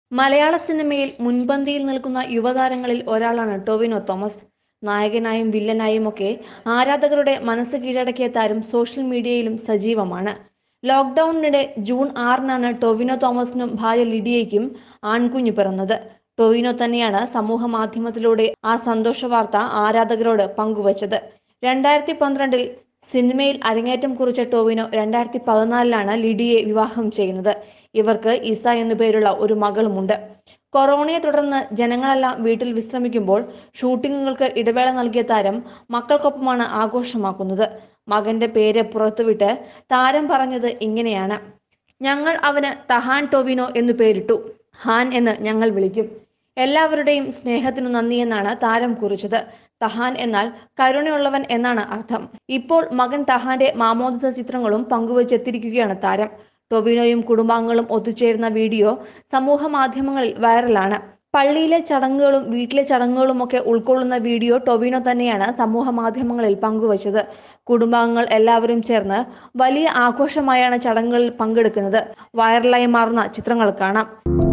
മലയാള സിനിമയിൽ മുൻപന്തിയിൽ നിൽക്കുന്ന യുവതാരങ്ങളിൽ ഒരാളാണ് ടൊവിനോ തോമസ് നായകനായും വില്ലനായും ഒക്കെ ആരാധകരുടെ മനസ്സ് കീഴടക്കിയ താരം സോഷ്യൽ മീഡിയയിലും സജീവമാണ് ലോക്ക്ഡൌണിനിടെ ജൂൺ ആറിനാണ് ടൊവിനോ തോമസിനും ഭാര്യ ലിഡിയയ്ക്കും ആൺകുഞ്ഞു പിറന്നത് ടൊവിനോ തന്നെയാണ് സമൂഹ മാധ്യമത്തിലൂടെ ആ സന്തോഷ വാർത്ത ആരാധകരോട് പങ്കുവച്ചത് രണ്ടായിരത്തി പന്ത്രണ്ടിൽ സിനിമയിൽ അരങ്ങേറ്റം കുറിച്ച ടൊവിനോ രണ്ടായിരത്തി പതിനാലിലാണ് ലിഡിയെ വിവാഹം ചെയ്യുന്നത് ഇവർക്ക് ഇസ എന്നു പേരുള്ള ഒരു മകളുമുണ്ട് കൊറോണയെ തുടർന്ന് ജനങ്ങളെല്ലാം വീട്ടിൽ വിശ്രമിക്കുമ്പോൾ ഷൂട്ടിങ്ങുകൾക്ക് ഇടവേള നൽകിയ താരം മക്കൾക്കൊപ്പമാണ് ആഘോഷമാക്കുന്നത് മകന്റെ പേര് പുറത്തുവിട്ട് താരം പറഞ്ഞത് ഇങ്ങനെയാണ് ഞങ്ങൾ അവന് തഹാൻ ടൊവിനോ എന്നു പേരിട്ടു ഹാൻ എന്ന് ഞങ്ങൾ വിളിക്കും എല്ലാവരുടെയും സ്നേഹത്തിനു നന്ദി എന്നാണ് താരം കുറിച്ചത് തഹാൻ എന്നാൽ കരുണയുള്ളവൻ എന്നാണ് അർത്ഥം ഇപ്പോൾ മകൻ തഹാന്റെ മാമോദിസ ചിത്രങ്ങളും പങ്കുവച്ചെത്തിയിരിക്കുകയാണ് താരം ടൊവിനോയും കുടുംബാംഗങ്ങളും ഒത്തുചേരുന്ന വീഡിയോ സമൂഹ മാധ്യമങ്ങളിൽ വൈറലാണ് പള്ളിയിലെ ചടങ്ങുകളും വീട്ടിലെ ചടങ്ങുകളും ഒക്കെ ഉൾക്കൊള്ളുന്ന വീഡിയോ ടൊവിനോ തന്നെയാണ് സമൂഹ മാധ്യമങ്ങളിൽ പങ്കുവച്ചത് കുടുംബാംഗങ്ങൾ എല്ലാവരും ചേർന്ന് വലിയ ആഘോഷമായാണ് ചടങ്ങുകളിൽ പങ്കെടുക്കുന്നത് വൈറലായി മാറുന്ന ചിത്രങ്ങൾ കാണാം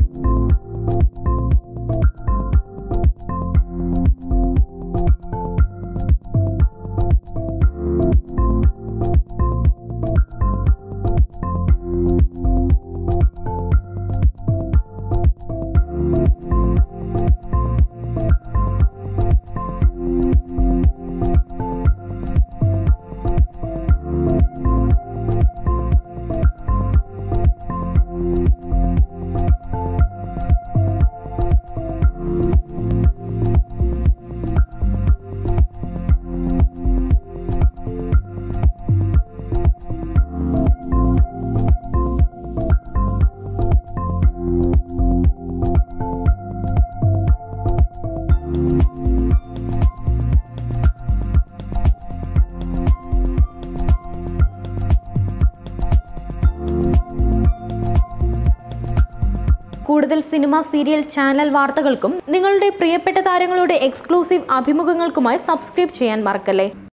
കൂടുതൽ സിനിമ സീരിയൽ ചാനൽ വാർത്തകൾക്കും നിങ്ങളുടെ പ്രിയപ്പെട്ട താരങ്ങളുടെ എക്സ്ക്ലൂസീവ് അഭിമുഖങ്ങൾക്കുമായി സബ്സ്ക്രൈബ് ചെയ്യാൻ മറക്കല്ലേ